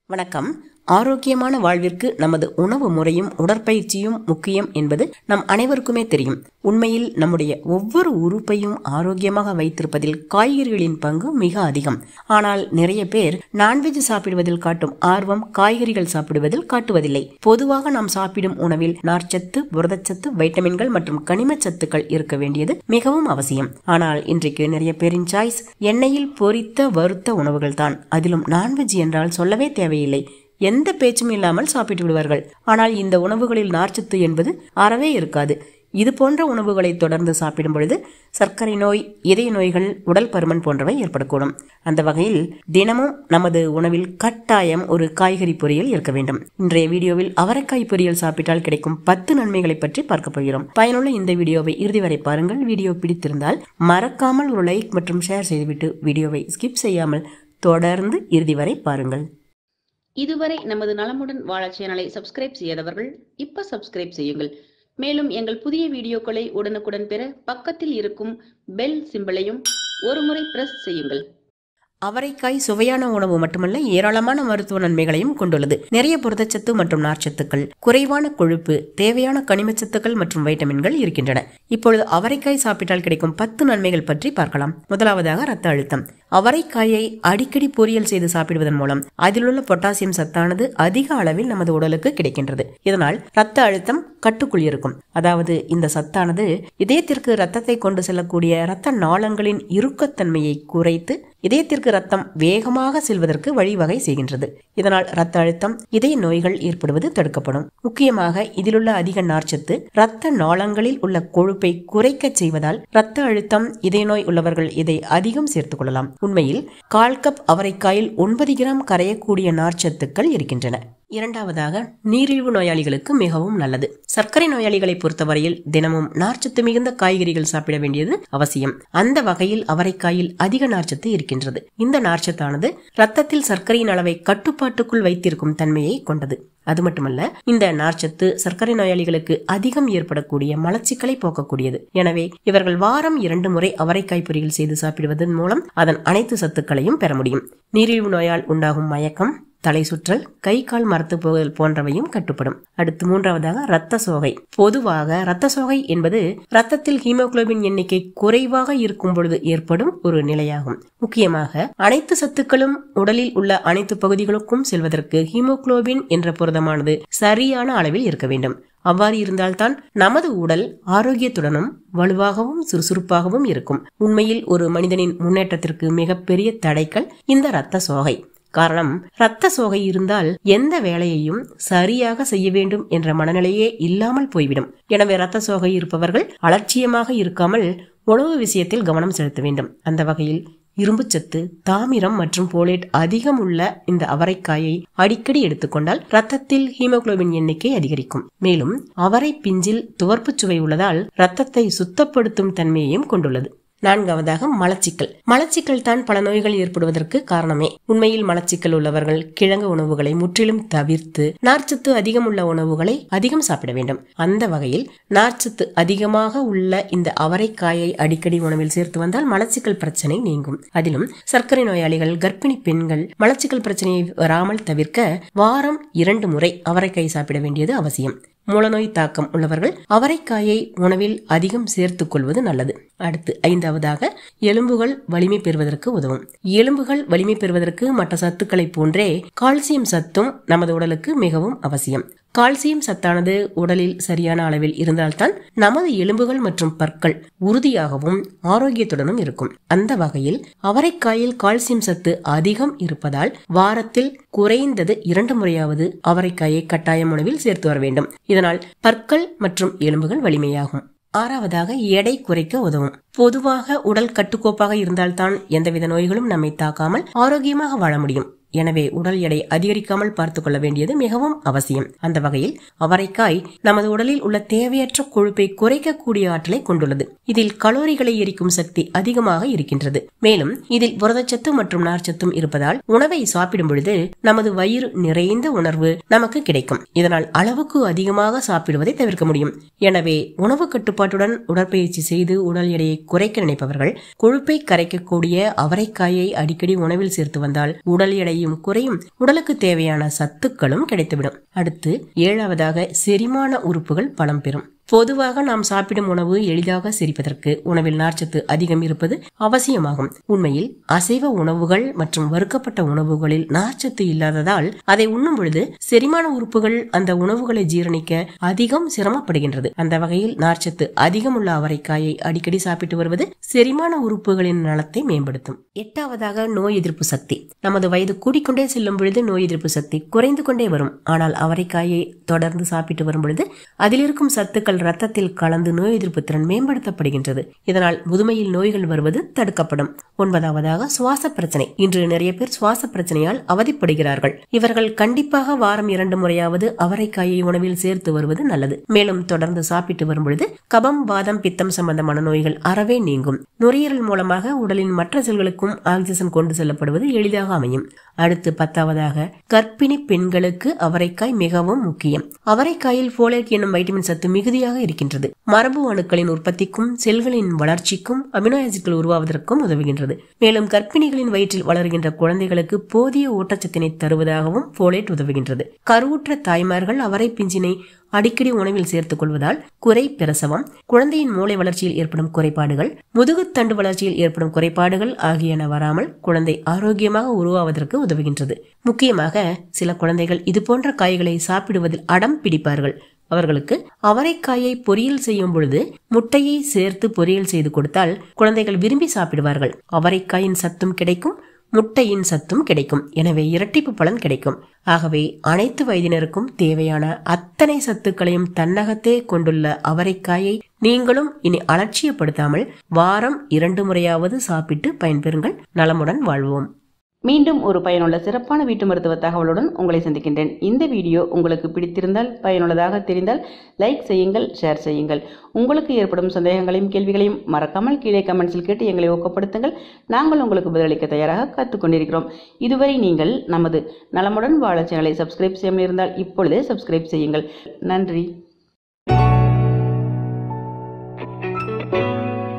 வணக்கம் ஆரோக்கியமான வாழ்விற்கு நமது உணவு முறையும் உடற்பயிற்சியும் முக்கியம் என்பது நம் அனைவருக்குமே தெரியும் உண்மையில் நம்முடைய ஒவ்வொரு உறுப்பையும் ஆரோக்கியமாக வைத்திருப்பதில் காய்கறிகளின் பங்கு மிக அதிகம் ஆனால் நிறைய பேர் நான்வெஜ் சாப்பிடுவதில் காட்டும் ஆர்வம் காய்கறிகள் சாப்பிடுவதில் காட்டுவதில்லை பொதுவாக நாம் சாப்பிடும் உணவில் நார்ச்சத்து புரதச்சத்து வைட்டமின்கள் மற்றும் கனிம சத்துக்கள் இருக்க வேண்டியது மிகவும் அவசியம் ஆனால் இன்றைக்கு நிறைய பேரின் சாய்ஸ் எண்ணெயில் பொரித்த வறுத்த உணவுகள் தான் அதிலும் நான்வெஜ் என்றால் சொல்லவே தேவையில்லை எந்த பேச்சும் இல்லாமல் சாப்பிட்டு விடுவார்கள் ஆனால் இந்த உணவுகளில் நார்ச்சத்து என்பது அறவே இருக்காது இது போன்ற உணவுகளை தொடர்ந்து சாப்பிடும் பொழுது சர்க்கரை நோய் இதய நோய்கள் உடல் பருமன் போன்றவை ஏற்படக்கூடும் அந்த வகையில் தினமும் நமது உணவில் கட்டாயம் ஒரு காய்கறி பொரியல் இருக்க வேண்டும் இன்றைய வீடியோவில் அவரைக்காய் பொரியல் சாப்பிட்டால் கிடைக்கும் பத்து நன்மைகளை பற்றி பார்க்க போகிறோம் பயனுள்ள இந்த வீடியோவை இறுதி வரை பாருங்கள் வீடியோ பிடித்திருந்தால் மறக்காமல் ஒரு லைக் மற்றும் ஷேர் செய்துவிட்டு வீடியோவை ஸ்கிப் செய்யாமல் தொடர்ந்து இறுதி வரை பாருங்கள் இதுவரை நமது நலமுடன் வாழ சேனலை சப்ஸ்கிரைப் செய்யாதவர்கள் இப்ப சப்ஸ்கிரைப் செய்யுங்கள் மேலும் எங்கள் புதிய வீடியோக்களை உடனுக்குடன் பெற பக்கத்தில் இருக்கும் பெல் சிம்பலையும் ஒருமுறை பிரஸ் செய்யுங்கள் அவரைக்காய் சுவையான உணவு மட்டுமல்ல ஏராளமான மருத்துவ நன்மைகளையும் கொண்டுள்ளது நிறைய புரதச்சத்து மற்றும் நார்ச்சத்துக்கள் குறைவான கொழுப்பு தேவையான கனிமச்சத்துக்கள் மற்றும் வைட்டமின்கள் இருக்கின்றன இப்பொழுது அவரைக்காய் சாப்பிட்டால் கிடைக்கும் பத்து நன்மைகள் பற்றி பார்க்கலாம் முதலாவதாக ரத்த அழுத்தம் அவரைக்காயை அடிக்கடி பொரியல் செய்து சாப்பிடுவதன் மூலம் அதிலுள்ள பொட்டாசியம் சத்தானது அதிக அளவில் நமது உடலுக்கு கிடைக்கின்றது இதனால் ரத்த அழுத்தம் கட்டுக்குள் இருக்கும் அதாவது இந்த சத்தானது இதயத்திற்கு ரத்தத்தை கொண்டு செல்லக்கூடிய இரத்த நாளங்களின் இறுக்கத்தன்மையை குறைத்து இதயத்திற்கு ரத்தம் வேகமாக செல்வதற்கு வழிவகை செய்கின்றது இதனால் ரத்த அழுத்தம் இதய நோய்கள் ஏற்படுவது தடுக்கப்படும் முக்கியமாக இதிலுள்ள அதிக நார்ச்சத்து இரத்த நாளங்களில் உள்ள கொழுப்பை குறைக்கச் செய்வதால் இரத்த அழுத்தம் இதய நோய் உள்ளவர்கள் இதை அதிகம் சேர்த்துக் கொள்ளலாம் உண்மையில் கால் கப் அவரைக்காயில் ஒன்பது கிராம் கரையக்கூடிய நார்ச்சத்துக்கள் இருக்கின்றன இரண்டாவதாக நீரிழிவு நோயாளிகளுக்கு மிகவும் நல்லது சர்க்கரை நோயாளிகளை பொறுத்தவரையில் தினமும் நார்ச்சத்து மிகுந்த காய்கறிகள் சாப்பிட வேண்டியது அவசியம் அந்த வகையில் அவரைக்காயில் அதிக நார்ச்சத்து இருக்கின்றது இந்த நார்ச்சத்தானது ரத்தத்தில் சர்க்கரையின் அளவை கட்டுப்பாட்டுக்குள் வைத்திருக்கும் தன்மையை கொண்டது அது மட்டுமல்ல இந்த நார்ச்சத்து சர்க்கரை நோயாளிகளுக்கு அதிகம் ஏற்படக்கூடிய மலச்சிக்கலை போக்கக்கூடியது எனவே இவர்கள் வாரம் இரண்டு முறை அவரைக்காய் பொரியல் செய்து சாப்பிடுவதன் மூலம் அதன் அனைத்து சத்துக்களையும் பெற முடியும் நீரிழிவு நோயால் உண்டாகும் மயக்கம் தலை சுற்றல் கை கால் மரத்து போகல் போன்றவையும் கட்டுப்படும் அடுத்து மூன்றாவதாக இரத்த சோகை பொதுவாக இரத்த சோகை என்பது ரத்தத்தில் ஹீமோகுளோபின் எண்ணிக்கை குறைவாக இருக்கும் பொழுது ஏற்படும் ஒரு நிலையாகும் முக்கியமாக அனைத்து சத்துக்களும் உடலில் உள்ள அனைத்து பகுதிகளுக்கும் செல்வதற்கு ஹீமோகுளோபின் என்ற புரதமானது சரியான அளவில் இருக்க வேண்டும் அவ்வாறு இருந்தால்தான் நமது உடல் ஆரோக்கியத்துடனும் வலுவாகவும் சுறுசுறுப்பாகவும் இருக்கும் உண்மையில் ஒரு மனிதனின் முன்னேற்றத்திற்கு மிகப்பெரிய தடைக்கல் இந்த இரத்த சோகை காரணம் இரத்த சோகை இருந்தால் எந்த வேலையையும் சரியாக செய்ய வேண்டும் என்ற மனநிலையே இல்லாமல் போய்விடும் எனவே இரத்த சோகை இருப்பவர்கள் அலட்சியமாக இருக்காமல் உணவு விஷயத்தில் கவனம் செலுத்த வேண்டும் அந்த வகையில் இரும்புச்சத்து தாமிரம் மற்றும் போலேட் அதிகம் உள்ள இந்த அவரைக்காயை அடிக்கடி எடுத்துக்கொண்டால் ரத்தத்தில் ஹீமோகுளோபின் எண்ணிக்கை அதிகரிக்கும் மேலும் அவரை பிஞ்சில் துவர்ப்புச் சுவை உள்ளதால் ரத்தத்தை சுத்தப்படுத்தும் தன்மையையும் கொண்டுள்ளது நான்காவதாக மலச்சிக்கல் மலச்சிக்கல் தான் பல நோய்கள் ஏற்படுவதற்கு காரணமே உண்மையில் மலச்சிக்கல் உள்ளவர்கள் கிழங்கு உணவுகளை முற்றிலும் தவிர்த்து நார்ச்சத்து அதிகம் உள்ள உணவுகளை அதிகம் சாப்பிட வேண்டும் அந்த வகையில் நார்ச்சத்து அதிகமாக உள்ள இந்த அவரைக்காயை அடிக்கடி உணவில் சேர்த்து வந்தால் மலச்சிக்கல் பிரச்சனை நீங்கும் அதிலும் சர்க்கரை நோயாளிகள் கர்ப்பிணி பெண்கள் மலச்சிக்கல் பிரச்சனையை வராமல் தவிர்க்க வாரம் இரண்டு முறை அவரைக்காய் சாப்பிட வேண்டியது அவசியம் மூலநோய் தாக்கம் உள்ளவர்கள் அவரைக்காயை உணவில் அதிகம் சேர்த்துக் கொள்வது நல்லது அடுத்து ஐந்தாவதாக எலும்புகள் வலிமை பெறுவதற்கு உதவும் எலும்புகள் வலிமை பெறுவதற்கு மற்ற சத்துக்களைப் போன்றே கால்சியம் சத்தும் நமது உடலுக்கு மிகவும் அவசியம் கால்சியம் சத்தானது உடலில் சரியான அளவில் இருந்தால்தான் நமது எலும்புகள் மற்றும் பற்கள் உறுதியாகவும் ஆரோக்கியத்துடனும் இருக்கும் அந்த வகையில் அவரைக்காயில் கால்சியம் சத்து அதிகம் இருப்பதால் வாரத்தில் குறைந்தது இரண்டு முறையாவது அவரைக்காயை கட்டாயம் உணவில் சேர்த்து வர வேண்டும் இதனால் பற்கள் மற்றும் எலும்புகள் வலிமையாகும் ஆறாவதாக எடை குறைக்க உதவும் பொதுவாக உடல் கட்டுக்கோப்பாக இருந்தால்தான் எந்தவித நோய்களும் நம்மை தாக்காமல் ஆரோக்கியமாக வாழ முடியும் எனவே உடல் எடை அதிகரிக்காமல் பார்த்துக் கொள்ள வேண்டியது மிகவும் அவசியம் அந்த வகையில் அவரைக்காய் நமது உடலில் உள்ள தேவையற்ற கொழுப்பை குறைக்கக்கூடிய ஆற்றலை கொண்டுள்ளது இதில் கலோரிகளை எரிக்கும் சக்தி அதிகமாக இருக்கின்றது மேலும் இதில் புரதச்சத்து மற்றும் நார்ச்சத்தும் இருப்பதால் உணவை சாப்பிடும் பொழுது நமது வயிறு நிறைந்த உணர்வு நமக்கு கிடைக்கும் இதனால் அளவுக்கு அதிகமாக சாப்பிடுவதை தவிர்க்க முடியும் எனவே உணவு கட்டுப்பாட்டுடன் உடற்பயிற்சி செய்து உடல் எடையை குறைக்க நினைப்பவர்கள் கொழுப்பை கரைக்கக்கூடிய அவரைக்காயை அடிக்கடி உணவில் சேர்த்து வந்தால் உடல் எடை நோயும் குறையும் உடலுக்கு தேவையான சத்துக்களும் கிடைத்துவிடும் அடுத்து ஏழாவதாக செரிமான உறுப்புகள் பலம் பெறும் பொதுவாக நாம் சாப்பிடும் உணவு எளிதாக செரிப்பதற்கு உணவில் நார்ச்சத்து அதிகம் இருப்பது அவசியமாகும் உண்மையில் அசைவ உணவுகள் மற்றும் வறுக்கப்பட்ட உணவுகளில் நார்ச்சத்து இல்லாததால் அதை உண்ணும் பொழுது செரிமான உறுப்புகள் அந்த உணவுகளை ஜீரணிக்க அதிகம் சிரமப்படுகின்றது அந்த வகையில் நார்ச்சத்து அதிகம் உள்ள அவரைக்காயை அடிக்கடி சாப்பிட்டு வருவது செரிமான உறுப்புகளின் நலத்தை மேம்படுத்தும் எட்டாவதாக நோய் எதிர்ப்பு சக்தி நமது வயது கூடிக்கொண்டே செல்லும் பொழுது நோய் எதிர்ப்பு சக்தி குறைந்து கொண்டே வரும் ஆனால் அவரைக்காயை தொடர்ந்து சாப்பிட்டு வரும் பொழுது அதில் இருக்கும் சத்துக்கள் ரத்தத்தில் கலந்து நோய் எதிர்ப்பு திறன் மேம்படுத்தப்படுகின்றது இதனால் முதுமையில் நோய்கள் வருவது தடுக்கப்படும் ஒன்பதாவதாக சுவாச பிரச்சனை இன்று நிறைய பேர் சுவாச பிரச்சனையால் அவதிப்படுகிறார்கள் இவர்கள் கண்டிப்பாக வாரம் இரண்டு முறையாவது அவரைக்காயை உணவில் சேர்த்து வருவது நல்லது மேலும் தொடர்ந்து சாப்பிட்டு வரும் பொழுது கபம் வாதம் பித்தம் சம்பந்தமான நோய்கள் அறவே நீங்கும் நுரையீரல் மூலமாக உடலின் மற்ற செல்களுக்கும் ஆக்சிஜன் கொண்டு செல்லப்படுவது எளிதாக அமையும் அடுத்து பத்தாவதாக கர்ப்பிணி பெண்களுக்கு அவரைக்காய் மிகவும் முக்கியம் அவரைக்காயில் போலேட் என்னும் வைட்டமின் சத்து மிகுதியாக இருக்கின்றது மரபு அணுக்களின் உற்பத்திக்கும் செல்களின் வளர்ச்சிக்கும் அமினோ ஆசிட்கள் உருவாவதற்கும் உதவுகின்றது மேலும் கர்ப்பிணிகளின் வயிற்றில் வளர்கின்ற குழந்தைகளுக்கு போதிய ஊட்டச்சத்தினை தருவதாகவும் போலேட் உதவுகின்றது கருவுற்ற தாய்மார்கள் அவரை பிஞ்சினை அடிக்கடி உணவில் சேர்த்துக் கொள்வதால் குறை பிரசவம் குழந்தையின் மூளை வளர்ச்சியில் ஏற்படும் குறைபாடுகள் முதுகுத்தண்டு வளர்ச்சியில் ஏற்படும் குறைபாடுகள் ஆகியன வராமல் குழந்தை ஆரோக்கியமாக உருவாவதற்கு உதவுகின்றது முக்கியமாக சில குழந்தைகள் இதுபோன்ற காய்களை சாப்பிடுவதில் அடம் பிடிப்பார்கள் அவர்களுக்கு அவரைக்காயை பொரியல் செய்யும் பொழுது முட்டையை சேர்த்து பொரியல் செய்து கொடுத்தால் குழந்தைகள் விரும்பி சாப்பிடுவார்கள் அவரைக்காயின் சத்தும் கிடைக்கும் முட்டையின் சத்தும் கிடைக்கும் எனவே இரட்டிப்பு பலன் கிடைக்கும் ஆகவே அனைத்து வயதினருக்கும் தேவையான அத்தனை சத்துக்களையும் தன்னகத்தே கொண்டுள்ள அவரைக்காயை நீங்களும் இனி அலட்சியப்படுத்தாமல் வாரம் இரண்டு முறையாவது சாப்பிட்டு பயன்பெறுங்கள் நலமுடன் வாழ்வோம் மீண்டும் ஒரு பயனுள்ள சிறப்பான வீட்டு மருத்துவ தகவலுடன் உங்களை சந்திக்கின்றேன் இந்த வீடியோ உங்களுக்கு பிடித்திருந்தால் பயனுள்ளதாக தெரிந்தால் லைக் செய்யுங்கள் ஷேர் செய்யுங்கள் உங்களுக்கு ஏற்படும் சந்தேகங்களையும் கேள்விகளையும் மறக்காமல் கீழே கமெண்ட்ஸில் கேட்டு எங்களை ஊக்கப்படுத்துங்கள் நாங்கள் உங்களுக்கு பதிலளிக்க தயாராக காத்துக் கொண்டிருக்கிறோம் இதுவரை நீங்கள் நமது நலமுடன் வாழ சேனலை சப்ஸ்கிரைப் செய்யாமல் இருந்தால் இப்பொழுதே சப்ஸ்கிரைப் செய்யுங்கள் நன்றி